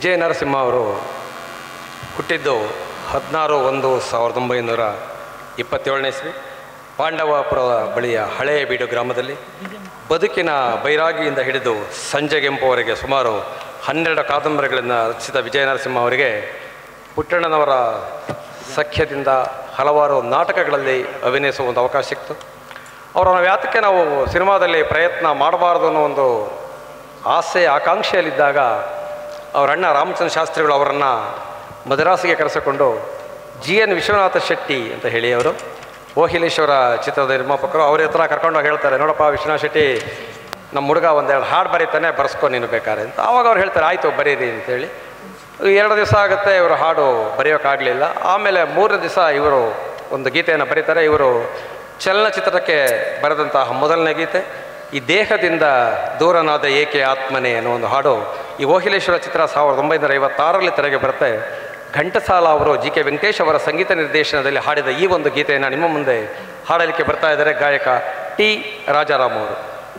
ವಿಜಯ ನರಸಿಂಹ ಅವರು ಹುಟ್ಟಿದ್ದು ಹದಿನಾರು ಒಂದು ಸಾವಿರದ ಒಂಬೈನೂರ ಇಪ್ಪತ್ತೇಳನೇ ಇಸ್ವಿ ಪಾಂಡವಪುರದ ಬಳಿಯ ಹಳೆಯ ಬೀಡು ಗ್ರಾಮದಲ್ಲಿ ಬದುಕಿನ ಬೈರಾಗಿಯಿಂದ ಹಿಡಿದು ಸಂಜೆಗೆಂಪುವರೆಗೆ ಸುಮಾರು ಹನ್ನೆರಡು ಕಾದಂಬರಿಗಳನ್ನು ರಚಿಸಿದ ವಿಜಯ ನರಸಿಂಹ ಅವರಿಗೆ ಪುಟ್ಟಣ್ಣನವರ ಸಖ್ಯದಿಂದ ಹಲವಾರು ನಾಟಕಗಳಲ್ಲಿ ಅಭಿನಯಿಸುವ ಒಂದು ಅವಕಾಶ ಸಿಕ್ತು ಅವರ ವ್ಯಾತಕ್ಕೆ ನಾವು ಸಿನಿಮಾದಲ್ಲಿ ಪ್ರಯತ್ನ ಮಾಡಬಾರ್ದು ಅನ್ನೋ ಒಂದು ಆಸೆ ಆಕಾಂಕ್ಷೆಯಲ್ಲಿದ್ದಾಗ ಅವರ ಅಣ್ಣ ರಾಮಚಂದ್ರ ಶಾಸ್ತ್ರಿಗಳು ಅವರನ್ನು ಮದ್ರಾಸಿಗೆ ಕರೆಸಿಕೊಂಡು ಜಿ ಎನ್ ವಿಶ್ವನಾಥ ಶೆಟ್ಟಿ ಅಂತ ಹೇಳಿ ಅವರು ಓಹಿಲೇಶ್ವರ ಚಿತ್ರದ ನಿರ್ಮಾಪಕರು ಅವ್ರ ಹತ್ರ ಕರ್ಕೊಂಡು ಹೇಳ್ತಾರೆ ನೋಡಪ್ಪ ವಿಶ್ವನಾಥ ಶೆಟ್ಟಿ ನಮ್ಮ ಹುಡುಗ ಒಂದೆರಡು ಹಾಡು ಬರೀತಾನೆ ಬರ್ಸ್ಕೊ ನೀನು ಬೇಕಾದ್ರೆ ಅಂತ ಆವಾಗ ಅವ್ರು ಹೇಳ್ತಾರೆ ಆಯಿತು ಬರೀರಿ ಅಂತೇಳಿ ಎರಡು ದಿವಸ ಆಗುತ್ತೆ ಇವರು ಹಾಡು ಬರೆಯೋಕ್ಕಾಗಲಿಲ್ಲ ಆಮೇಲೆ ಮೂರನೇ ದಿವಸ ಇವರು ಒಂದು ಗೀತೆಯನ್ನು ಬರೀತಾರೆ ಇವರು ಚಲನಚಿತ್ರಕ್ಕೆ ಬರೆದಂತಹ ಮೊದಲನೇ ಗೀತೆ ಈ ದೇಹದಿಂದ ದೂರನಾದ ಏಕೆ ಆತ್ಮನೆ ಅನ್ನೋ ಒಂದು ಹಾಡು ಈ ಓಹಿಲೇಶ್ವರ ಚಿತ್ರ ಸಾವಿರದ ಒಂಬೈನೂರ ಐವತ್ತಾರರಲ್ಲಿ ತೆರೆಗೆ ಬರುತ್ತೆ ಘಂಟಸಾಲ ಅವರು ಜಿ ಕೆ ವೆಂಕಟೇಶ್ ಅವರ ಸಂಗೀತ ನಿರ್ದೇಶನದಲ್ಲಿ ಹಾಡಿದ ಈ ಒಂದು ಗೀತೆಯನ್ನು ನಿಮ್ಮ ಮುಂದೆ ಹಾಡಲಿಕ್ಕೆ ಬರ್ತಾ ಇದ್ದಾರೆ ಗಾಯಕ ಟಿ ರಾಜಾರಾಮ್ ಅವರು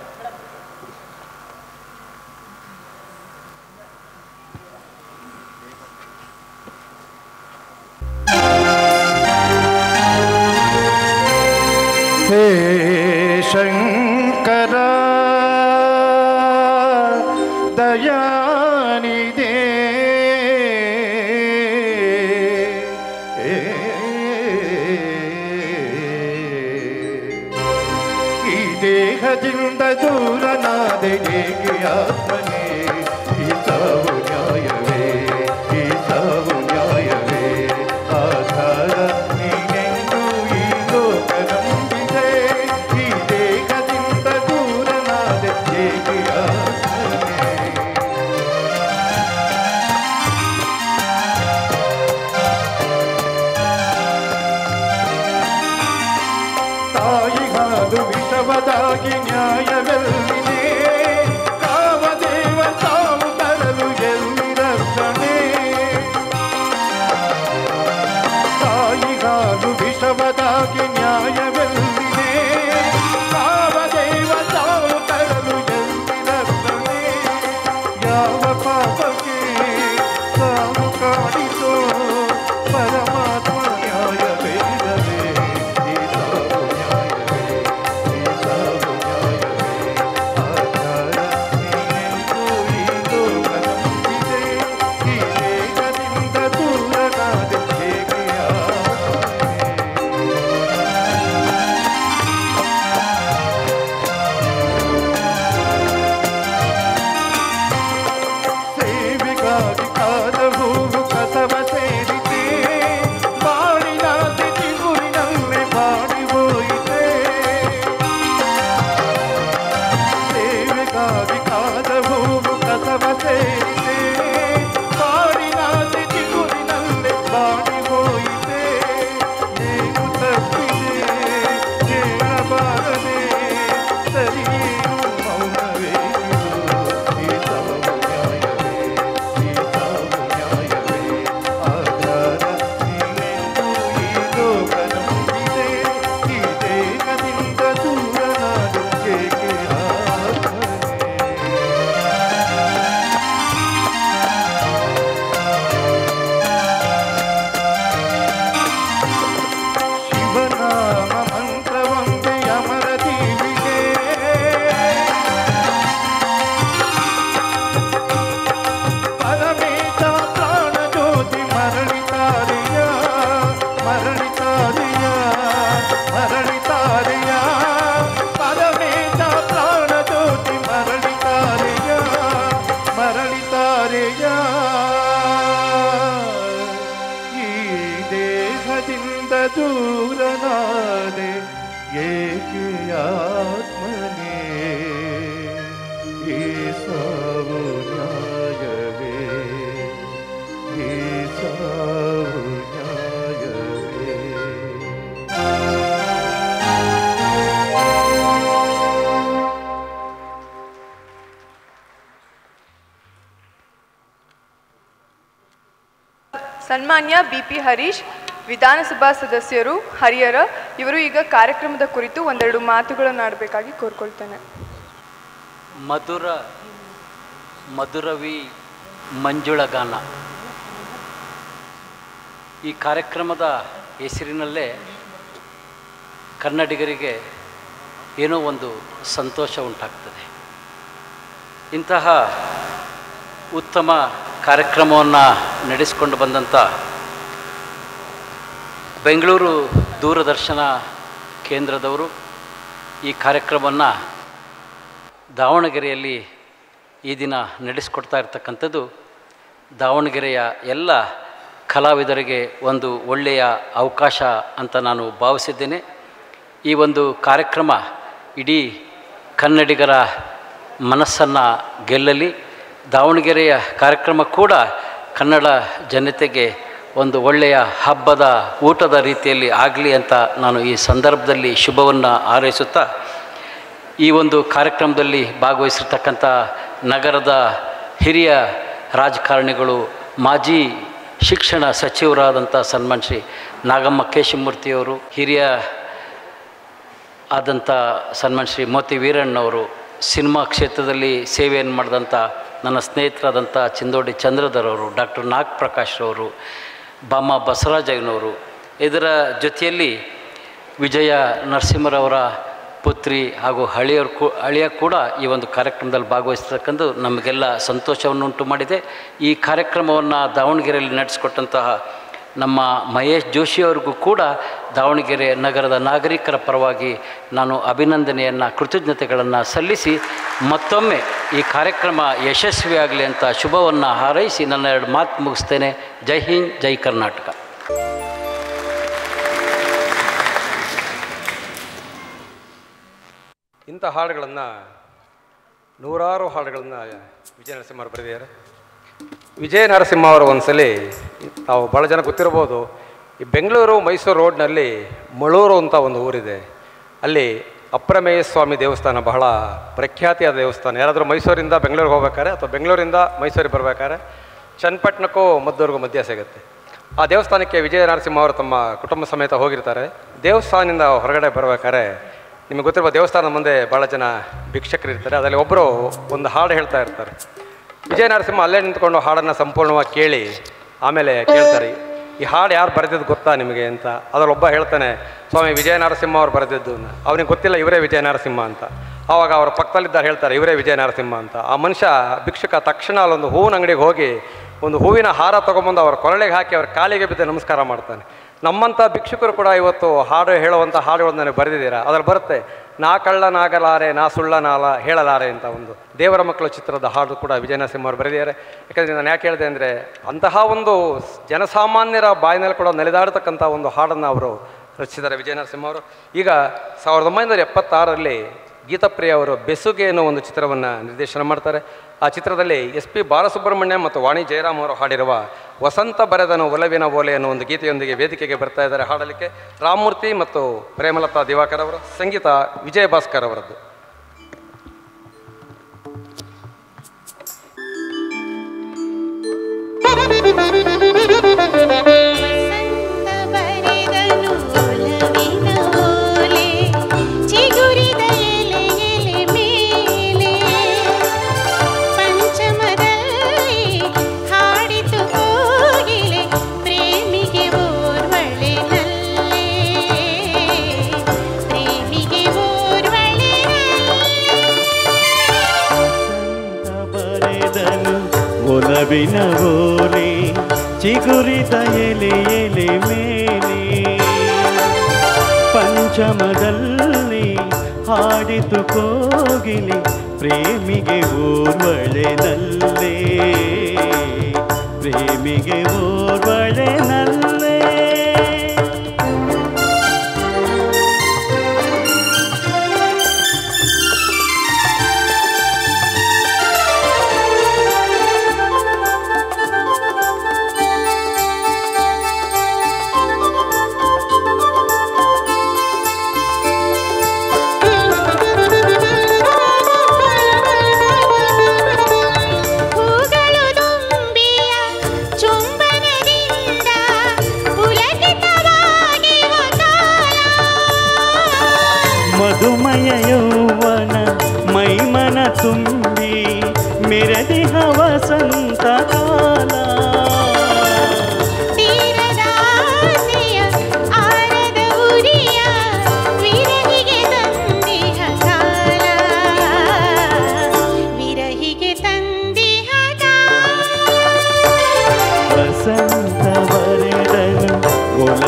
ಹೇ ಶಂಕರ ದಯಾನಿದೆ ಈ ದೇಹದಿಂದ ದೂರನಾದೆ ಏಕೆ ಆತ್ಮನೇ ಈ ಸಾವು ನ್ಯಾಯವೇ ಈ ಸಾವು ನ್ಯಾಯವೇ ಆಧಾರ ನೀನೆಂದು ಈ ಲೋಕ ನಂಬಿದೆ ಈ ದೇಹದಿಂದ ದೂರನಾದೆ ಏಕೆ ಆತ್ಮನೇ ತಾಯಿಗಾದು ವಿಷವದಾಗಿ ನ್ಯಾಯವೆಲ್ಲಿದೆ ಕಾಮದೇವ ತಾವು ತರಲು ಎಲ್ಲಿ ರಕ್ಷಣೆ ತಾಯಿಗಾದು ವಿಷವದಾಗಿ ನ್ಯಾಯವೆಲ್ಲಿದೆ ಕಾಮದೇವ ತಾವು ತರಲು ಎಲ್ಲಿ ರಕ್ಷಣೆ ಯಾವ ಪಾಪಕ್ಕೆ ತಾವು ಕಾಣಿಸೋ ಪರಮಾತ್ಮ ನ್ಯಾಯವೇದವೇ ಈ ಸಾವು ನ್ಯಾಯವೇ ಈ ಸಾವು ನ್ಯಾಯವೇ ಆಧಾರ ನೀನೆಂದು ಈ ಲೋಕ ನಂಬಿದೆ ಈ ದೇಹದಿಂದ ದೂರನಾದೆ ಹೇಗೆ ಆತ್ಮನೇ ಸೇವೆಗಾಗಿ ಕಾದ ಹೂವು ಕಸವ ಸೇರಿತೆ ಬಾಳಿನಾದೆ ಚಿಗುರಿನಲ್ಲೇ ಬಾಡಿ ಹೋಯಿತೆ ಸೇವೆಗಾಗಿ ಕಾದ ಹೂವು ಕಸವ ಸೇರಿತೆ ಬಾಳಿನಾದೆ ಚಿಗುರಿನಲ್ಲೇ ಬಾಡಿ ಹೋಯಿತೆ ಏನು ತಪ್ಪಿದೆ ಹೇಳಬಾರದೆ ಸರಿಯೇನು ಮೌನವೇ ಇದು ಈ ಸಾವು ನ್ಯಾಯವೇ ಈ ಸಾವು ನ್ಯಾಯವೇ ಆಧಾರ ನೀನೆಂದು ಈ ಲೋಕ ನಂಬಿದೆ ಈ ದೇಹದಿಂದ ದೂರನಾದ ಏಕೆ ಆತ್ಮನೇ ಶಿವನಾಮ ಮಂತ್ರವೊಂದೇ ಅಮರ ಜೀವಿಗೆ ಪರಮೇಶ ಪ್ರಾಣ ಜ್ಯೋತಿ ಮರಳಿತಾರೆಯ ಮರಳಿತಾರೆಯ ಮರಳಿತಾರೆಯ ಪರಮೇಶ ಪ್ರಾಣ ಜ್ಯೋತಿ ಮರಳಿತಾರೆಯ ಮರಳಿತಾರೆಯ ಈ ದೇಹದಿಂದ ದೂರನಾದೆ ಏಕೆ ಆತ್ಮನೇ ಈ ಸಾವು ನ್ಯಾಯವೇ ಈ ಸಾವು ನ್ಯಾಯವೇ ಸನ್ಮಾನ್ಯ ಬಿ ಪಿ ಹರೀಶ್ ವಿಧಾನಸಭಾ ಸದಸ್ಯರು ಹರಿಹರ ಇವರು ಈಗ ಕಾರ್ಯಕ್ರಮದ ಕುರಿತು ಒಂದೆರಡು ಮಾತುಗಳನ್ನು ಆಡಬೇಕಾಗಿ ಕೋರ್ಕೊಳ್ತೇನೆ ಮಧುರ ಮಧುರವಿ ಮಂಜುಳಗಾನ ಈ ಕಾರ್ಯಕ್ರಮದ ಹೆಸರಿನಲ್ಲೇ ಕನ್ನಡಿಗರಿಗೆ ಏನೋ ಒಂದು ಸಂತೋಷ ಉಂಟಾಗ್ತದೆ ಇಂತಹ ಉತ್ತಮ ಕಾರ್ಯಕ್ರಮವನ್ನು ನಡೆಸಿಕೊಂಡು ಬಂದಂಥ ಬೆಂಗಳೂರು ದೂರದರ್ಶನ ಕೇಂದ್ರದವರು ಈ ಕಾರ್ಯಕ್ರಮವನ್ನು ದಾವಣಗೆರೆಯಲ್ಲಿ ಈ ದಿನ ನಡೆಸಿಕೊಡ್ತಾ ಇರ್ತಕ್ಕಂಥದ್ದು ದಾವಣಗೆರೆಯ ಎಲ್ಲ ಕಲಾವಿದರಿಗೆ ಒಂದು ಒಳ್ಳೆಯ ಅವಕಾಶ ಅಂತ ನಾನು ಭಾವಿಸಿದ್ದೇನೆ ಈ ಒಂದು ಕಾರ್ಯಕ್ರಮ ಇಡೀ ಕನ್ನಡಿಗರ ಮನಸ್ಸನ್ನು ಗೆಲ್ಲಲಿ ದಾವಣಗೆರೆಯ ಕಾರ್ಯಕ್ರಮ ಕೂಡ ಕನ್ನಡ ಜನತೆಗೆ ಒಂದು ಒಳ್ಳೆಯ ಹಬ್ಬದ ಊಟದ ರೀತಿಯಲ್ಲಿ ಆಗಲಿ ಅಂತ ನಾನು ಈ ಸಂದರ್ಭದಲ್ಲಿ ಶುಭವನ್ನು ಹಾರೈಸುತ್ತಾ ಈ ಒಂದು ಕಾರ್ಯಕ್ರಮದಲ್ಲಿ ಭಾಗವಹಿಸಿರ್ತಕ್ಕಂಥ ನಗರದ ಹಿರಿಯ ರಾಜಕಾರಣಿಗಳು ಮಾಜಿ ಶಿಕ್ಷಣ ಸಚಿವರಾದಂಥ ಸನ್ಮಾನ್ ಶ್ರೀ ನಾಗಮ್ಮ ಕೇಶಮೂರ್ತಿಯವರು ಹಿರಿಯ ಆದಂಥ ಸನ್ಮಾನ್ ಶ್ರೀ ಮೋತಿ ವೀರಣ್ಣವರು ಸಿನಿಮಾ ಕ್ಷೇತ್ರದಲ್ಲಿ ಸೇವೆಯನ್ನು ಮಾಡಿದಂಥ ನನ್ನ ಸ್ನೇಹಿತರಾದಂಥ ಚಿಂದೋಡಿ ಚಂದ್ರಧರ್ ಅವರು ಡಾಕ್ಟರ್ ನಾಗ್ ಪ್ರಕಾಶ್ ಅವರು ಬಾಮ ಬಸವರಾಜಯ್ಯನವರು ಇದರ ಜೊತೆಯಲ್ಲಿ ವಿಜಯ ನರಸಿಂಹರವರ ಪುತ್ರಿ ಹಾಗೂ ಹಳಿಯರು ಕೂ ಹಳಿಯ ಕೂಡ ಈ ಒಂದು ಕಾರ್ಯಕ್ರಮದಲ್ಲಿ ಭಾಗವಹಿಸ್ತಕ್ಕಂಥ ನಮಗೆಲ್ಲ ಸಂತೋಷವನ್ನುಂಟು ಮಾಡಿದೆ ಈ ಕಾರ್ಯಕ್ರಮವನ್ನು ದಾವಣಗೆರೆಯಲ್ಲಿ ನಡೆಸಿಕೊಟ್ಟಂತಹ ನಮ್ಮ ಮಹೇಶ್ ಜೋಶಿಯವರಿಗೂ ಕೂಡ ದಾವಣಗೆರೆ ನಗರದ ನಾಗರಿಕರ ಪರವಾಗಿ ನಾನು ಅಭಿನಂದನೆಯನ್ನು ಕೃತಜ್ಞತೆಗಳನ್ನು ಸಲ್ಲಿಸಿ ಮತ್ತೊಮ್ಮೆ ಈ ಕಾರ್ಯಕ್ರಮ ಯಶಸ್ವಿಯಾಗಲಿ ಅಂತ ಶುಭವನ್ನು ಹಾರೈಸಿ ನನ್ನ ಎರಡು ಮಾತು ಮುಗಿಸ್ತೇನೆ ಜೈ ಹಿಂದ್ ಜೈ ಕರ್ನಾಟಕ ಇಂಥ ಹಾಡುಗಳನ್ನು ನೂರಾರು ಹಾಡುಗಳನ್ನು ವಿಜಯ ನರಸಿಂಹ ಅವರು ಬರೆದಿದ್ದಾರೆ ವಿಜಯ ನರಸಿಂಹ ಅವರು ಒಂದ್ಸಲಿ ತಾವು ಭಾಳ ಜನ ಗೊತ್ತಿರ್ಬೋದು ಈ ಬೆಂಗಳೂರು ಮೈಸೂರು ರೋಡ್ನಲ್ಲಿ ಮಳೂರು ಅಂತ ಒಂದು ಊರಿದೆ ಅಲ್ಲಿ ಅಪ್ರಮೇಯ ಸ್ವಾಮಿ ದೇವಸ್ಥಾನ ಬಹಳ ಪ್ರಖ್ಯಾತಿಯಾದ ದೇವಸ್ಥಾನ ಯಾರಾದರೂ ಮೈಸೂರಿಂದ ಬೆಂಗಳೂರಿಗೆ ಹೋಗ್ಬೇಕಾದ್ರೆ ಅಥವಾ ಬೆಂಗಳೂರಿಂದ ಮೈಸೂರಿಗೆ ಬರ್ಬೇಕಾದ್ರೆ ಚನ್ನಪಟ್ಟಣಕ್ಕೂ ಮದ್ದೂರಿಗೂ ಮಧ್ಯ ಸಿಗುತ್ತೆ ಆ ದೇವಸ್ಥಾನಕ್ಕೆ ವಿಜಯ ನರಸಿಂಹ ಅವರು ತಮ್ಮ ಕುಟುಂಬ ಸಮೇತ ಹೋಗಿರ್ತಾರೆ ದೇವಸ್ಥಾನದಿಂದ ಹೊರಗಡೆ ಬರ್ಬೇಕಾದ್ರೆ ನಿಮಗೆ ಗೊತ್ತಿರುವ ದೇವಸ್ಥಾನದ ಮುಂದೆ ಭಾಳ ಜನ ಭಿಕ್ಷಕರು ಇರ್ತಾರೆ ಅದರಲ್ಲಿ ಒಬ್ಬರು ಒಂದು ಹಾಡು ಹೇಳ್ತಾ ಇರ್ತಾರೆ ವಿಜಯ ನರಸಿಂಹ ಅಲ್ಲೇ ನಿಂತ್ಕೊಂಡು ಹಾಡನ್ನು ಸಂಪೂರ್ಣವಾಗಿ ಕೇಳಿ ಆಮೇಲೆ ಕೇಳ್ತಾರೆ ಈ ಹಾಡು ಯಾರು ಬರೆದಿದ್ದು ಗೊತ್ತಾ ನಿಮಗೆ ಅಂತ ಅದರಲ್ಲಿ ಒಬ್ಬ ಹೇಳ್ತಾನೆ ಸ್ವಾಮಿ ವಿಜಯ ನರಸಿಂಹ ಅವ್ರು ಬರೆದಿದ್ದು ಅಂತ ಅವನಿಗೆ ಗೊತ್ತಿಲ್ಲ ಇವರೇ ವಿಜಯ ನರಸಿಂಹ ಅಂತ ಆವಾಗ ಅವರ ಪಕ್ಕದಲ್ಲಿದ್ದಾರೆ ಹೇಳ್ತಾರೆ ಇವರೇ ವಿಜಯ ನರಸಿಂಹ ಅಂತ ಆ ಮನುಷ್ಯ ಭಿಕ್ಷುಕ ತಕ್ಷಣ ಅಲ್ಲೊಂದು ಹೂವಿನ ಅಂಗಡಿಗೆ ಹೋಗಿ ಒಂದು ಹೂವಿನ ಹಾರ ತೊಗೊಂಬಂದು ಅವ್ರ ಕೊರಳಿಗೆ ಹಾಕಿ ಅವ್ರ ಕಾಲಿಗೆ ಬಿದ್ದು ನಮಸ್ಕಾರ ಮಾಡ್ತಾನೆ ನಮ್ಮಂಥ ಭಿಕ್ಷುಕರು ಕೂಡ ಇವತ್ತು ಹಾಡು ಹೇಳುವಂಥ ಹಾಡುಗಳನ್ನು ನನಗೆ ಬರೆದಿದ್ದೀರಾ ಅದ್ರಲ್ಲಿ ಬರುತ್ತೆ ನಾ ಕಳ್ಳನಾಗಲಾರೆ ನಾ ಸುಳ್ಳನಾಲ ಹೇಳಲಾರೆ ಅಂತ ಒಂದು ದೇವರ ಮಕ್ಕಳು ಚಿತ್ರದ ಹಾಡು ಕೂಡ ವಿಜಯ ನರಸಿಂಹ ಅವರು ಬರೆದಿದ್ದಾರೆ ಯಾಕಂದರೆ ನಾನು ಯಾಕೆ ಹೇಳಿದೆ ಅಂದರೆ ಅಂತಹ ಒಂದು ಜನಸಾಮಾನ್ಯರ ಬಾಯಿನಲ್ಲಿ ಕೂಡ ನಲಿದಾಡ್ತಕ್ಕಂಥ ಒಂದು ಹಾಡನ್ನು ಅವರು ರಚಿಸಿದ್ದಾರೆ ವಿಜಯ ನರಸಿಂಹ ಅವರು ಈಗ ಸಾವಿರದ ಒಂಬೈನೂರ ಎಪ್ಪತ್ತಾರರಲ್ಲಿ ಗೀತಪ್ರಿಯ ಅವರು ಬೆಸುಗೆ ಅನ್ನೋ ಒಂದು ಚಿತ್ರವನ್ನು ನಿರ್ದೇಶನ ಮಾಡ್ತಾರೆ ಆ ಚಿತ್ರದಲ್ಲಿ ಎಸ್ ಪಿ ಬಾಲಸುಬ್ರಹ್ಮಣ್ಯ ಮತ್ತು ವಾಣಿ ಜಯರಾಮ್ ಅವರು ಹಾಡಿರುವ ವಸಂತ ಬರೆದನು ಒಲವಿನ ಓಲೆ ಅನ್ನೋ ಒಂದು ಗೀತೆಯೊಂದಿಗೆ ವೇದಿಕೆಗೆ ಬರ್ತಾ ಇದ್ದಾರೆ ಹಾಡಲಿಕ್ಕೆ ರಾಮಮೂರ್ತಿ ಮತ್ತು ಪ್ರೇಮಲತಾ ದಿವಾಕರ್ ಅವರ ಸಂಗೀತ ವಿಜಯ ಭಾಸ್ಕರ್ ಅವರದ್ದು ವಸಂತ ಬರೆದನು ಒಲವಿನ ಓಲೆ ಚಿಗುರಿದ ಎಲೆ ಎಲೆ ಮೇಲೆ ಪಂಚಮದಲ್ಲಿ ಹಾಡಿತು ಕೋಗಿಲೆ ಪ್ರೇಮಿಗೆ ಓರ್ವಳೆ ನಲ್ಲೆ ಪ್ರೇಮಿಗೆ ಓರ್ವಳೆ ಸಂತ ಬರೆದನು ಒಲವಿನ ಓಲೆ ಚಿಗುರಿದ ಎಲೆ ಎಲೆ ಮೇಲೆ ಪಂಚಮದಲ್ಲಿ ಹಾಡಿತು ಕೋಗಿಲೆ ಪ್ರೇಮಿಗೆ ಓರ್ವಳೆ ನಲ್ಲೇ ಪ್ರೇಮಿಗೆ ಓರ್ವಳೆ ನಲ್ಲೇ ಹೂಗಳು ದುಂಬಿಯ ಚುಂಬನದಿಂದ ಪುಲ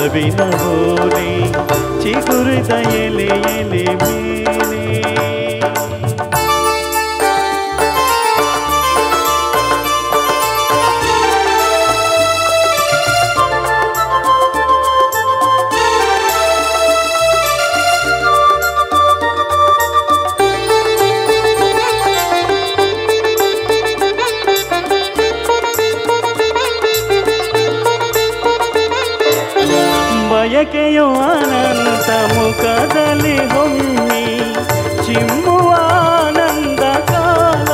ಒಲವಿನ ಹೋಲೆ ಚಿಗುರಿದ ಎಲೆ ಎಲೆ ಮೇಲೆ ಬಯಕೆಯು ಅನಂತ ಮುಖದಲ್ಲಿ ಹೊಮ್ಮಿ ಚಿಮ್ಮುವ ಆನಂದ ಕಾಲ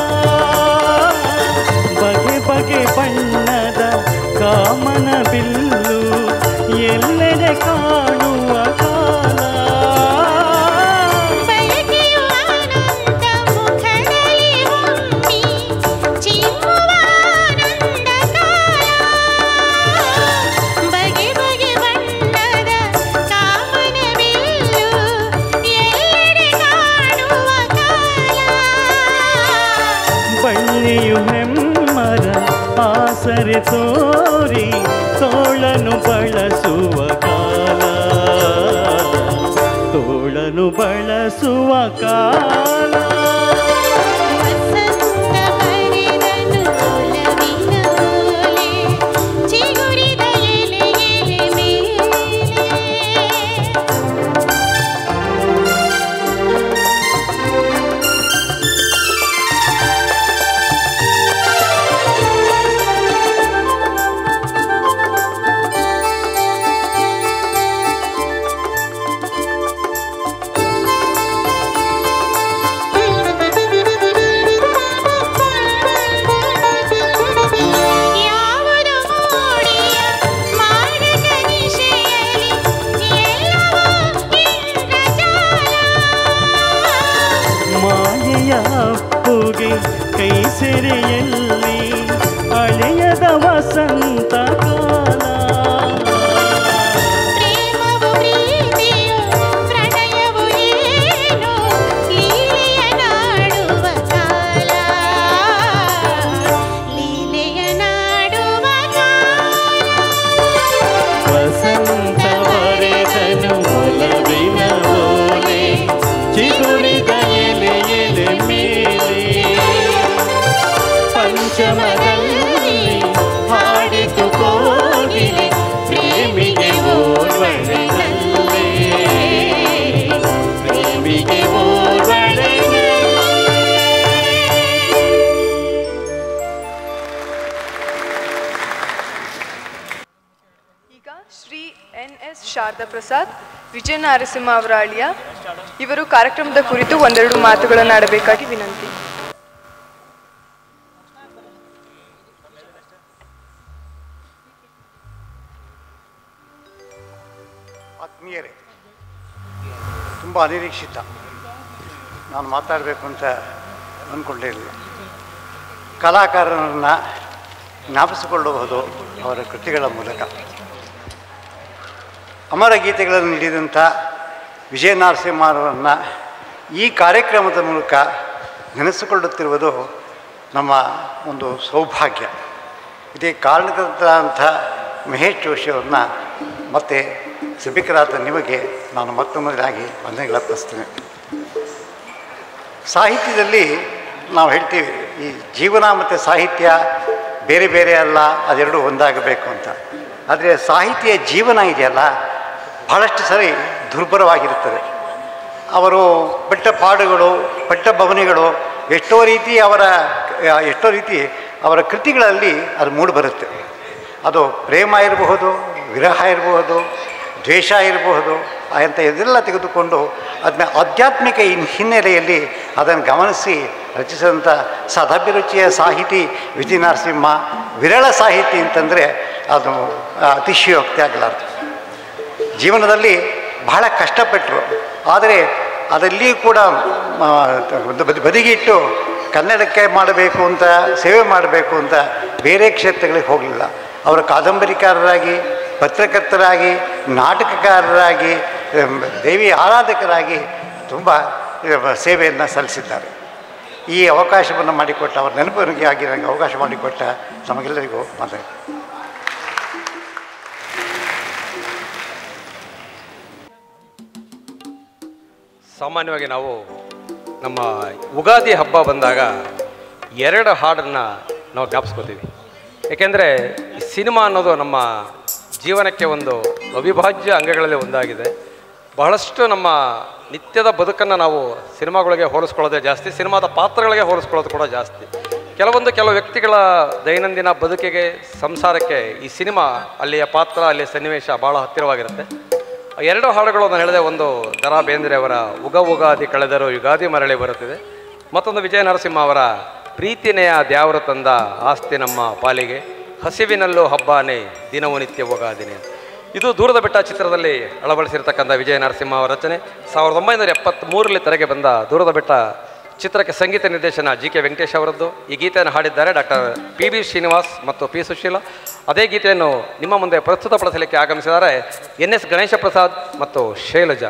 ಬಗೆ ಬಗೆ ಬಣ್ಣದ ಕಾಮನ ಬಿಲ್ಲು ಎಲ್ಲೆಡೆ ಕಾಣುವ ಕಾಲ ಬಯಕೆಯು ಆನಂದ ಮುಖದಲ್ಲಿ ಹೊಮ್ಮಿ ಚಿಮ್ಮುವ ಆನಂದ ಕಾಲ ಬಗೆ ಬಗೆ ಬಣ್ಣದ ಕಾಮನ ಬಿಲ್ಲು ಎಲ್ಲೆಡೆ ಕಾಣುವ ಕಾಲ ಬಳ್ಳಿಯು ಹೆಮ್ಮರ ಆಸರೆ ತೋರಿ ತೋಳನು ಬಳಸುವ ಕಾಲ ತೋಳನು ಬಳಸುವ ಕಾಲ ವಸಂತ ಹರಿದನು ಒಲವಿನ ಓಲೆ ಚಿಗುರಿದ ಎಲೆ ಎಲೆ ಮೇಲೆ ಯಾವುದು ಮೋಡಿಯ ಮಾರಕ ನಿಶೆಯಲಿ ಎಲ್ಲವೂ ಇಂದ್ರಜಾಲ ಮಾಯೆಯ ಅಪ್ಪುಗೆ ಕೈ ಸೆರೆಯಲ್ಲಿ ಅಳೆಯದ ವಸಂತ ಕಾಲ ಪ್ರೇಮವು ಪ್ರೀತಿಯು ಪ್ರಣಯವು ಏನು ಲೀಲೆಯ ನಾಡುವ ಕಾಲ ಲೀಲೆಯ ನಾಡುವ ಕಾಲ ವಸಂತ ಬರೆದನು ಒಲವಿನ ಓಲೆ ಚಿಗುರಿದ ಎಲೆ ಎಲೆ ಮೇಲೆ ಪಂಚಮದಲ್ಲಿ ಹಾಡಿತು ಕೋಗಿಲೆ ಪ್ರೇಮಿಗೆ ಓರ್ವಳೆನಲ್ಲೇ ಪ್ರೇಮಿಗೆ ಓರ್ವಳೆನಲ್ಲೇ ಈಗ ಶ್ರೀ ಎನ್ ಎಸ್ ಶಾರದಾ ಪ್ರಸಾದ್ ವಿಜಯ ನರಸಿಂಹ ಅವರ ಅಳಿಯ ಇವರು ಕಾರ್ಯಕ್ರಮದ ಕುರಿತು ಒಂದೆರಡು ಮಾತುಗಳನ್ನು ಆಡಬೇಕಾಗಿ ವಿನಂತಿ ಆತ್ಮೀಯರೇ ತುಂಬ ಅನಿರೀಕ್ಷಿತ ನಾನು ಮಾತಾಡಬೇಕು ಅಂತ ಅಂದ್ಕೊಂಡೇ ಇಲ್ಲ ಕಲಾಕಾರರನ್ನು ಜ್ಞಾಪಿಸಿಕೊಳ್ಳಬಹುದು ಅವರ ಕೃತಿಗಳ ಮೂಲಕ ಅಮರ ಗೀತೆಗಳನ್ನು ನೀಡಿದಂಥ ವಿಜಯ ನರಸಿಂಹರವರನ್ನು ಈ ಕಾರ್ಯಕ್ರಮದ ಮೂಲಕ ನೆನೆಸಿಕೊಳ್ಳುತ್ತಿರುವುದು ನಮ್ಮ ಒಂದು ಸೌಭಾಗ್ಯ ಇದೇ ಕಾರಣಕರ್ತಂಥ ಮಹೇಶ್ ಜೋಶಿಯವರನ್ನ ಮತ್ತೆ ಸಭಿಕರಾದ ನಿಮಗೆ ನಾನು ಮತ್ತೊಮ್ಮದಾಗಿ ವಂದನೆಗಳರ್ಪಿಸ್ತೇನೆ ಸಾಹಿತ್ಯದಲ್ಲಿ ನಾವು ಹೇಳ್ತೀವಿ ಈ ಜೀವನ ಮತ್ತು ಸಾಹಿತ್ಯ ಬೇರೆ ಬೇರೆ ಅಲ್ಲ ಅದೆರಡು ಒಂದಾಗಬೇಕು ಅಂತ ಆದರೆ ಸಾಹಿತ್ಯ ಜೀವನ ಇದೆಯಲ್ಲ ಬಹಳಷ್ಟು ಸರಿ ದುರ್ಬಲವಾಗಿರುತ್ತದೆ ಅವರು ಪಟ್ಟ ಪಾಡುಗಳು ಪಟ್ಟ ಭವನಿಗಳು ಎಷ್ಟೋ ರೀತಿ ಅವರ ಎಷ್ಟೋ ರೀತಿ ಅವರ ಕೃತಿಗಳಲ್ಲಿ ಅದು ಮೂಡಿಬರುತ್ತೆ ಅದು ಪ್ರೇಮ ಇರಬಹುದು ವಿರಹ ಇರಬಹುದು ದ್ವೇಷ ಇರಬಹುದು ಅಂತ ಇದೆಲ್ಲ ತೆಗೆದುಕೊಂಡು ಅದನ್ನ ಆಧ್ಯಾತ್ಮಿಕ ಹಿನ್- ಹಿನ್ನೆಲೆಯಲ್ಲಿ ಅದನ್ನು ಗಮನಿಸಿ ರಚಿಸಿದಂಥ ಸದಭಿರುಚಿಯ ಸಾಹಿತಿ ವಿಜಯ ನರಸಿಂಹ ವಿರಳ ಸಾಹಿತಿ ಅಂತಂದರೆ ಅದು ಆ, ಅತಿಶಯೋಕ್ತಿ ಆಗಲಾರ್ದು ಜೀವನದಲ್ಲಿ ಬಹಳ ಕಷ್ಟಪಟ್ಟರು ಆದರೆ ಅದಲ್ಲಿಯೂ ಕೂಡ ಆ, ಒಂದು ಬದಿ- ಬದಿಗಿಟ್ಟು ಕನ್ನಡಕ್ಕೆ ಮಾಡಬೇಕು ಅಂತ ಸೇವೆ ಮಾಡಬೇಕು ಅಂತ ಬೇರೆ ಕ್ಷೇತ್ರಗಳಿಗೆ ಹೋಗಲಿಲ್ಲ ಅವರು ಕಾದಂಬರಿಕಾರರಾಗಿ ಪತ್ರಕರ್ತರಾಗಿ ನಾಟಕಕಾರರಾಗಿ ಎಂ, ದೇವಿ ಆರಾಧಕರಾಗಿ ತುಂಬ ಸೇವೆಯನ್ನು ಸಲ್ಲಿಸಿದ್ದಾರೆ ಈ ಅವಕಾಶವನ್ನು ಮಾಡಿಕೊಟ್ಟ ಅವರ ನೆನಪಿಗೆ ಆಗಿ ನನಗೆ ಅವಕಾಶ ಮಾಡಿಕೊಟ್ಟ ನಮಗೆಲ್ಲರಿಗೂ ಮಾತಾಡಿ ಸಾಮಾನ್ಯವಾಗಿ ನಾವು ನಮ್ಮ ಉಗಾದಿ ಹಬ್ಬ ಬಂದಾಗ ಎರಡು ಹಾಡನ್ನು ನಾವು ಜ್ಞಾಪಿಸ್ಕೋತೀವಿ ಏಕೆಂದರೆ ಸಿನಿಮಾ ಅನ್ನೋದು ನಮ್ಮ ಜೀವನಕ್ಕೆ ಒಂದು ಅವಿಭಾಜ್ಯ ಅಂಗಗಳಲ್ಲಿ ಒಂದಾಗಿದೆ ಬಹಳಷ್ಟು ನಮ್ಮ ನಿತ್ಯದ ಬದುಕನ್ನು ನಾವು ಸಿನಿಮಾಗಳಿಗೆ ಹೋಲಿಸ್ಕೊಳ್ಳೋದೇ ಜಾಸ್ತಿ ಸಿನಿಮಾದ ಪಾತ್ರಗಳಿಗೆ ಹೋಲಿಸ್ಕೊಳ್ಳೋದು ಕೂಡ ಜಾಸ್ತಿ ಕೆಲವೊಂದು ಕೆಲವು ವ್ಯಕ್ತಿಗಳ ದೈನಂದಿನ ಬದುಕಿಗೆ ಸಂಸಾರಕ್ಕೆ ಈ ಸಿನಿಮಾ ಅಲ್ಲಿಯ ಪಾತ್ರ ಅಲ್ಲಿಯ ಸನ್ನಿವೇಶ ಭಾಳ ಹತ್ತಿರವಾಗಿರುತ್ತೆ ಎರಡು ಹಾಡುಗಳು ನಾನು ಹೇಳಿದೆ ಒಂದು ದರಾ ಬೇಂದ್ರೆ ಅವರ ಉಗ ಉಗಾದಿ ಕಳೆದರು ಯುಗಾದಿ ಮರಳಿ ಬರುತ್ತಿದೆ ಮತ್ತೊಂದು ವಿಜಯ ನರಸಿಂಹ ಅವರ ಪ್ರೀತಿನೆಯ ದ್ಯಾವರು ತಂದ ಆಸ್ತಿ ನಮ್ಮ ಪಾಲಿಗೆ ಹಸಿವಿನಲ್ಲೂ ಹಬ್ಬಾನೆ ದಿನವು ನಿತ್ಯ ಉಗಾದಿನೇ ಇದು ದೂರದ ಬೆಟ್ಟ ಚಿತ್ರದಲ್ಲಿ ಅಳವಡಿಸಿರ್ತಕ್ಕಂಥ ವಿಜಯ ನರಸಿಂಹ ಅವರ ರಚನೆ ಸಾವಿರದ ಒಂಬೈನೂರ ಎಪ್ಪತ್ತ್ಮೂರರಲ್ಲಿ ತೆರೆಗೆ ಬಂದ ದೂರದ ಬೆಟ್ಟ ಚಿತ್ರಕ್ಕೆ ಸಂಗೀತ ನಿರ್ದೇಶನ ಜಿ ಕೆ ವೆಂಕಟೇಶ್ ಅವರದ್ದು ಈ ಗೀತೆಯನ್ನು ಹಾಡಿದ್ದಾರೆ ಡಾಕ್ಟರ್ ಪಿ ಬಿ ಶ್ರೀನಿವಾಸ್ ಮತ್ತು ಪಿ ಸುಶೀಲ ಅದೇ ಗೀತೆಯನ್ನು ನಿಮ್ಮ ಮುಂದೆ ಪ್ರಸ್ತುತಪಡಿಸಲಿಕ್ಕೆ ಆಗಮಿಸಿದ್ದಾರೆ ಎನ್ ಎಸ್ ಗಣೇಶ ಪ್ರಸಾದ್ ಮತ್ತು ಶೈಲಜಾ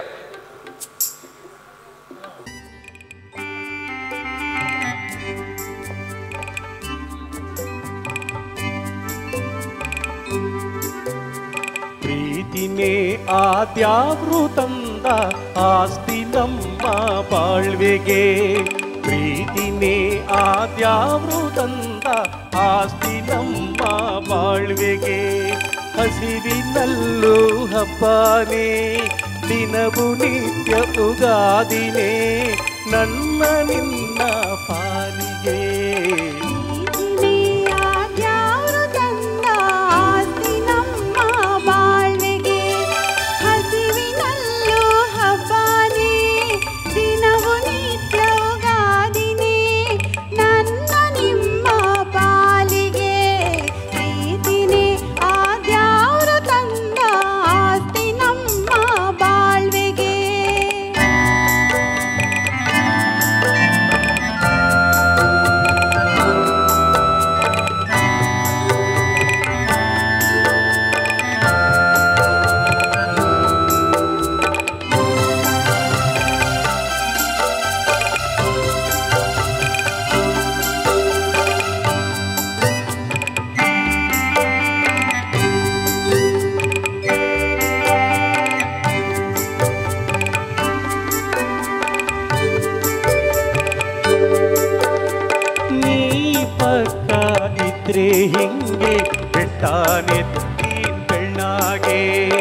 ಪ್ರೀತಿನೇ ಆದ್ಯಾವ್ರು ತಂದ ಆಸ್ತಿ ನಮ್ಮ ಬಾಳ್ವೆಗೆ ಪ್ರೀತಿನೇ ಆದ್ಯಾವ್ರು ತಂದ ಆಸ್ತಿ ನಮ್ಮ ಬಾಳ್ವೆಗೆ ಹಸಿರಿನಲ್ಲೂ ಹಬ್ಬನೇ ದಿನವು ನಿತ್ಯ ಉಗಾದಿನೇ ನನ್ನ ನಿನ್ನ ಪಾಲಿಗೆ ಯಾರು ತಂದ ಆಸ್ತಿ ನಮ್ಮ ಬಾಳ್ವೆಗೆ ಹಸಿವಿನಲ್ಲೂ ಹಬ್ಬನೇ ದಿನವು ನಿತ್ಯ ಉಗಾದಿನೇ ನನ್ನ ನಿಮ್ಮ ಪಾಲಿಗೆ ಪ್ರೀತಿನೇ ಆದ್ಯಾರು ತಂದ ಆಸ್ತಿ ನಮ್ಮ ಬಾಳ್ವೆಗೆ ನೀ ಪಕ್ಕ ಇದ್ರೆ ಹಿಂಗೆ ಬೆಟ್ಟಾನೆತ್ತಿ ಬೆಳ್ಳಾಗೆ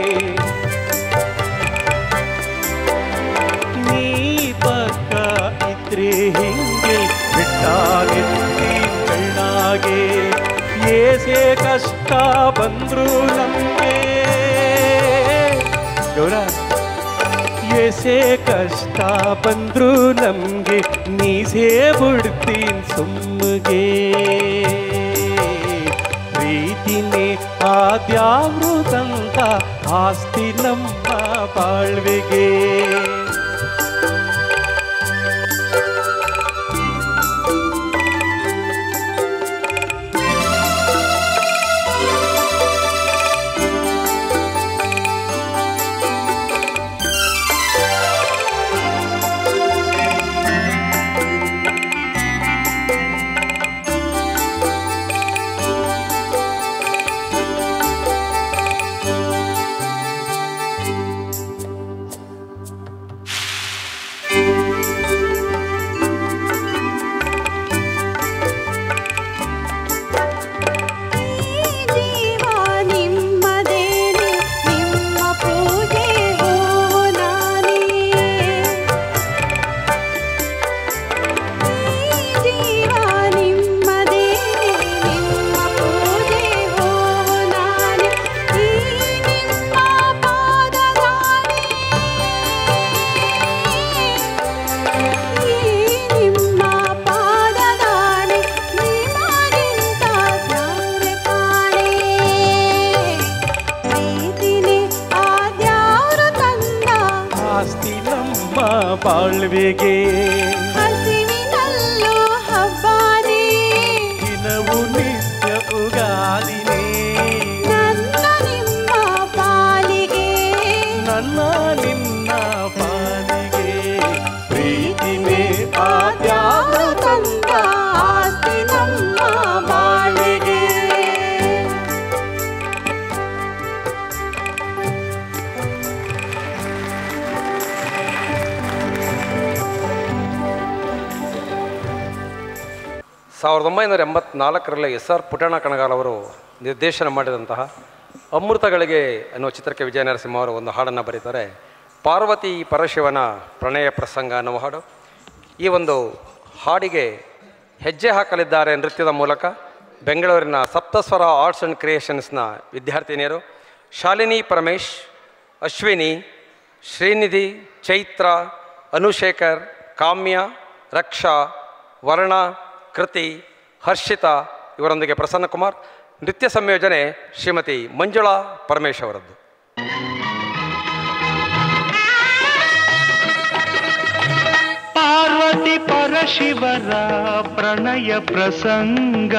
ನೀ ಪಕ್ಕ ಇದ್ರೆ ಹಿಂಗೆ ಬೆಟ್ಟಾನೆತ್ತಿ ಬೆಳ್ಳಾಗೆ ಏಸೆ ಕಷ್ಟ ಬಂದ್ರು ನಮಗೆ ಗೌರ ಎಸೆ ಕಷ್ಟ ಬಂದ್ರು ನಮ್ಗೆ ನೀಸೇ ಬಿಡ್ತೀನಿ ಸುಮ್ಮಗೆ ಪ್ರೀತಿನೇ ಆದ್ಯಾವ್ರು ತಂತ ಆಸ್ತಿ ನಮ್ಮ ಬಾಳ್ವೆಗೆ ಜೀವ ನಿಮ್ಮದೇನೆ ನಿಮ್ಮ ಪೂಜೆ ಹೂವು ನಾನೇ ಜೀವ ನಿಮ್ಮದೇನೆ ನಿಮ್ಮ ಪೂಜೆ ಹೂವು ನಾನೇ ಈ ನಿಮ್ಮ ಪಾದದಾಣೆ ಈ ನಿಮ್ಮ ಪಾದದಾಣೆ ನಿಮಗಿಂತ ಜ್ಞಾನ ಕಾಣೆ ಪ್ರೀತಿನೇ ಆದ್ಯಾರು ತಂದ ಆಸ್ತಿ ನಮ್ಮ ಬಾಳ್ವೆಗೆ ಹಸಿವಿನಲ್ಲೂ ಹಬ್ಬನೇ ದಿನವು ನಿತ್ಯ ಉಗಾದಿನೇ ನನ್ನ ನಿಮ್ಮ ಪಾಲಿಗೆ ನನ್ನ ನಿನ್ನ ಪಾಲಿಗೆ ಪ್ರೀತಿನೇ ಆದ್ಯಾವ್ರು ತಂದ ಆಸ್ತಿ ನಮ್ಮ ಬಾಳಿಗೆ ಿ ಸಾವಿರದ ಒಂಬೈನೂರ ಎಂಬತ್ನಾಲ್ಕರಲ್ಲಿ ಎಸ್ ಆರ್ ಪುಟ್ಟಣ್ಣ ಕಣಗಾಲ್ ಅವರು ನಿರ್ದೇಶನ ಮಾಡಿದಂತಹ ಅಮೃತಗಳಿಗೆ ಅನ್ನುವ ಚಿತ್ರಕ್ಕೆ ವಿಜಯ ನರಸಿಂಹ ಅವರು ಒಂದು ಹಾಡನ್ನು ಬರೀತಾರೆ ಪಾರ್ವತಿ ಪರಶಿವನ ಪ್ರಣಯ ಪ್ರಸಂಗ ಅನ್ನುವ ಹಾಡು ಈ ಒಂದು ಹಾಡಿಗೆ ಹೆಜ್ಜೆ ಹಾಕಲಿದ್ದಾರೆ ನೃತ್ಯದ ಮೂಲಕ ಬೆಂಗಳೂರಿನ ಸಪ್ತಸ್ವರ ಆರ್ಟ್ಸ್ ಆ್ಯಂಡ್ ಕ್ರಿಯೇಷನ್ಸ್ನ ವಿದ್ಯಾರ್ಥಿನಿಯರು ಶಾಲಿನಿ ಪರಮೇಶ್ ಅಶ್ವಿನಿ ಶ್ರೀನಿಧಿ ಚೈತ್ರ ಅನುಶೇಖರ್ ಕಾಮ್ಯ ರಕ್ಷಾ ವರ್ಣ ಕೃತಿ ಹರ್ಷಿತಾ ಇವರೊಂದಿಗೆ ಪ್ರಸನ್ನಕುಮಾರ್ ನೃತ್ಯ ಸಂಯೋಜನೆ ಶ್ರೀಮತಿ ಮಂಜುಳಾ ಪರಮೇಶ್ ಅವರದ್ದು ಪಾರ್ವತಿ ಪರಶಿವರ ಪ್ರಣಯ ಪ್ರಸಂಗ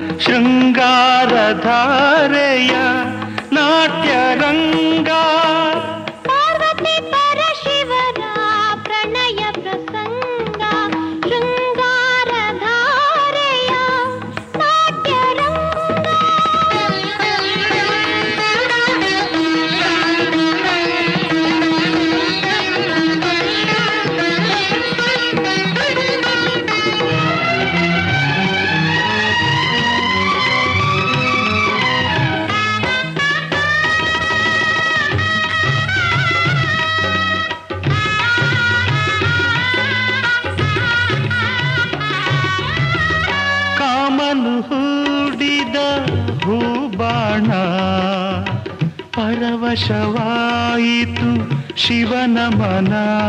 ಶೃಂಗಾರಧಾರೆಯ ನಾಟ್ಯರಂಗ ಪಾರ್ವತಿ ಪರಶಿವರ ಪ್ರಣಯ ಪ್ರಸಂಗ ಶೃಂಗಾರ ಧಾರೆಯ ಕಾಮನು ಹೂಡಿದ ಹೂಬಾಣ ಪರವಶವಾಯಿತು ಶಿವನ ಮನ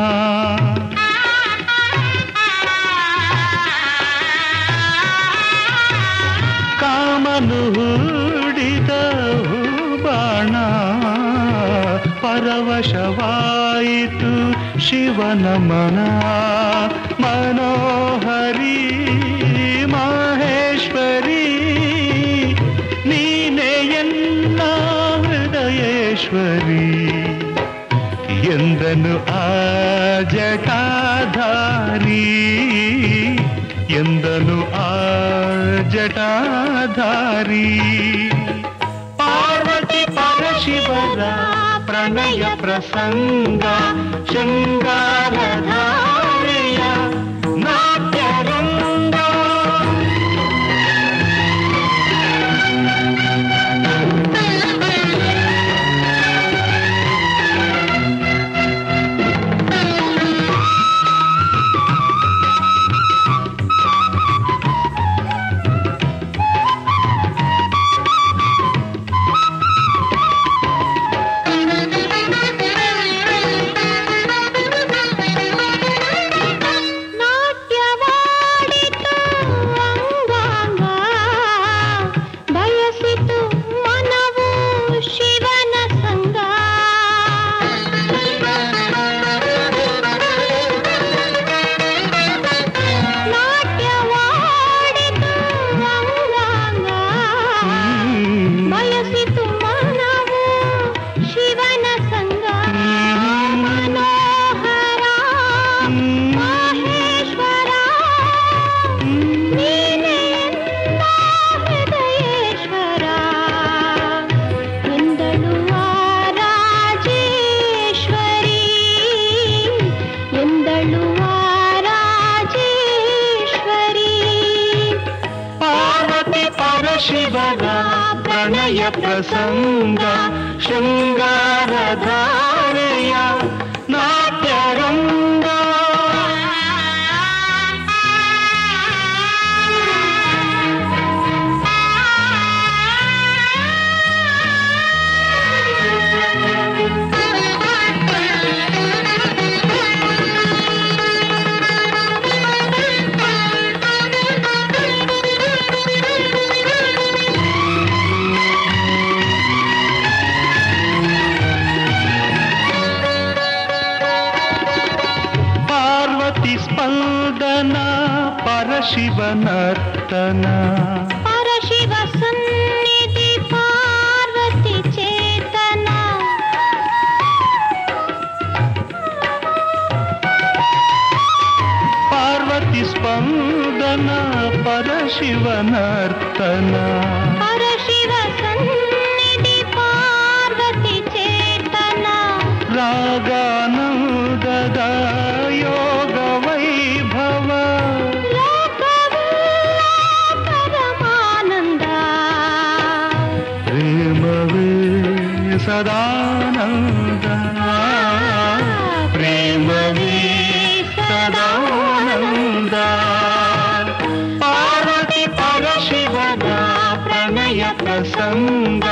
ಕಾಮನು ಹೂಡಿದ ಹೂಬಾಣ ಪರವಶವಾಯಿತು ಶಿವನ ಮನ ಮನೋಹರಿ ಮಾಹೇಶ್ವರಿ ನೀನೇ ಎನ್ನ ಹೃದಯೇಶ್ವರಿ ಎಂದನು ಆ ಜಟಾಧಾರಿ ಎಂದನು ಆ ಜಟಾಧಾರಿ ಪಾರ್ವತಿ ಪರಶಿವರ ಪ್ರಣಯ ಪ್ರಸಂಗ ಶೃಂಗಾರಧಾರೆಯ ನಾಟ್ಯರಂಗ ನಾಟ್ಯವಾಡಿತು ಅಂಗಾಂಗ ಬಯಸಿತು ಮನವು ಶಿವನ ಸಂಗ ನಾಟ್ಯವಾಡಿತು ಅಂಗಾಂಗ ಬಯಸಿತು ಮನವು ಶಿವನ ಸಂಗ ಮನೋಹರ ಮಾಹೇಶ್ವರ ನೀನೇ ಎಂದ ಹೃದಯೇಶ್ವರ ಎಂದಳು ಆ ರಾಜೇಶ್ವರಿ ಎಂದಳು ಆ ರಾಜೇಶ್ವರಿ ಪಾರ್ವತಿ ಪರಶಿವರ ಪ್ರಣಯ ಪ್ರಸಂಗ ಶೃಂಗಾರಧಾರೆಯ ನಾಟ್ಯರಂಗ ಪಾರ್ವತಿ ಸ್ಪಂದನ ಪರಶಿವನರ್ತನ ಪರಶಿವ ಸನ್ನಿಧಿ ಪಾರ್ವತಿ ಚೇತನ ಪಾರ್ವತಿ ಸ್ಪಂದನ ಪರಶಿವನರ್ತನ ಪರಶಿವ ಸನ್ನಿಧಿ ಪಾರ್ವತಿ ಚೇತನ ರಾಗಾನಂದದ ಯೋಗ ವೈಭವ ಲೋಕವೆಲ್ಲ ಪ್ರಸಂಗ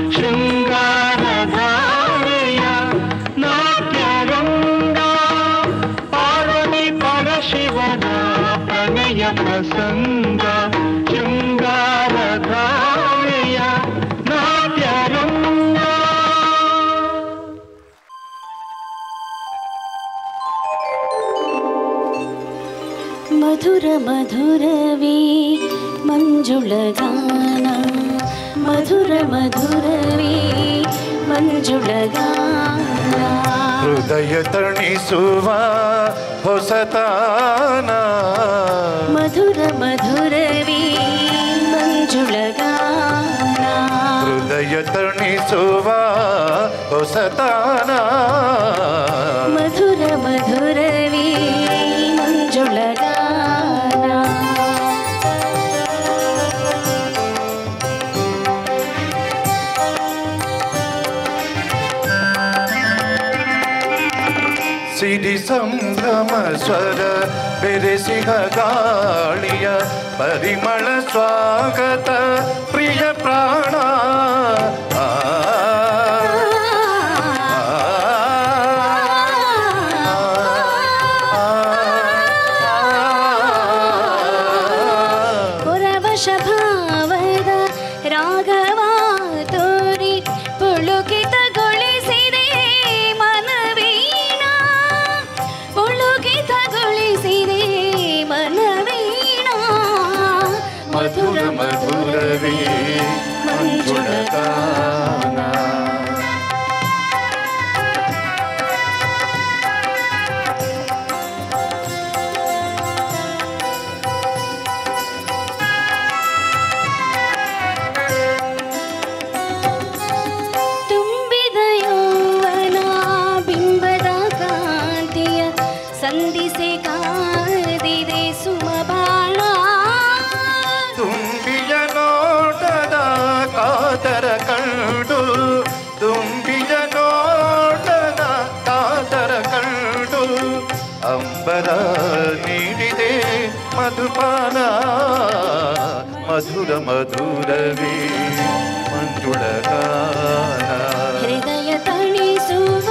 ಶೃಂಗಾರಧಾರೆಯ ನಾಟ್ಯರಂಗ ಪಾರ್ವತಿ ಪರಶಿವನ ಪ್ರಣಯ ಪ್ರಸಂಗ ಶೃಂಗಾರಧಾರೆಯ ನಾಟ್ಯರಂಗ ಮಧುರ ಮಧುರವೇ ಮಂಜುಳಗಾನ ಮಧುರ ಮಧುರವೇ ಮಂಜುಳಗಾನ ಹೃದಯ ತಣಿಸುವ ಹೊಸತಾನ ಮಧುರ ಮಧುರವೇ ಮಂಜುಳಗಾನ ಹೃದಯ ತಣಿಸುವ ಹೊಸತಾನ ಮಧುರ ಮಧುರವೇ ಮಂಜುಳಗಾನ ಸಿರಿ ಸಂಭ್ರಮ ಸ್ವರ ಬೆರೆಸಿಹ ಗಾಳಿಯ ಪರಿಮಳ ಸ್ವಾಗತ ಪ್ರಿಯ ಪ್ರಾಣ ಆ, ಪುರವಶ ಭಾವದ ರಾಘವ ತೋರಿ ಪುಳುಕಿತಗೊಳಿಸಿದೆ ಮನವೀಣ ಪುಳುಕಿತಗೊಳಿಸಿದೆ ಮನವೀಣ ಮಧುರ ಮಧುರವೇ ಮಂಜುಳಗಾನ ತುಂಬಿದ ಯೌವನ ಬಿಂಬದ ಕಾಂತಿಯ ಸಂಧಿಸೆ ಕಾದಿದೆ ಸುಮಬಾಣ ತುಂಬಿಯ ನೋಟದ ಕಾತರ ಕಂಡು ತುಂಬಿಯ ನೋಟದ ಕಾತರ ಕಂಡು ಅಂಬರ ನೀಡಿದೆ ಮಧುಪಾನ ಮಧುರ ಮಧುರವೇ ಮಂಜುಳಗಾನ ಹೃದಯ ತಣಿಸುವ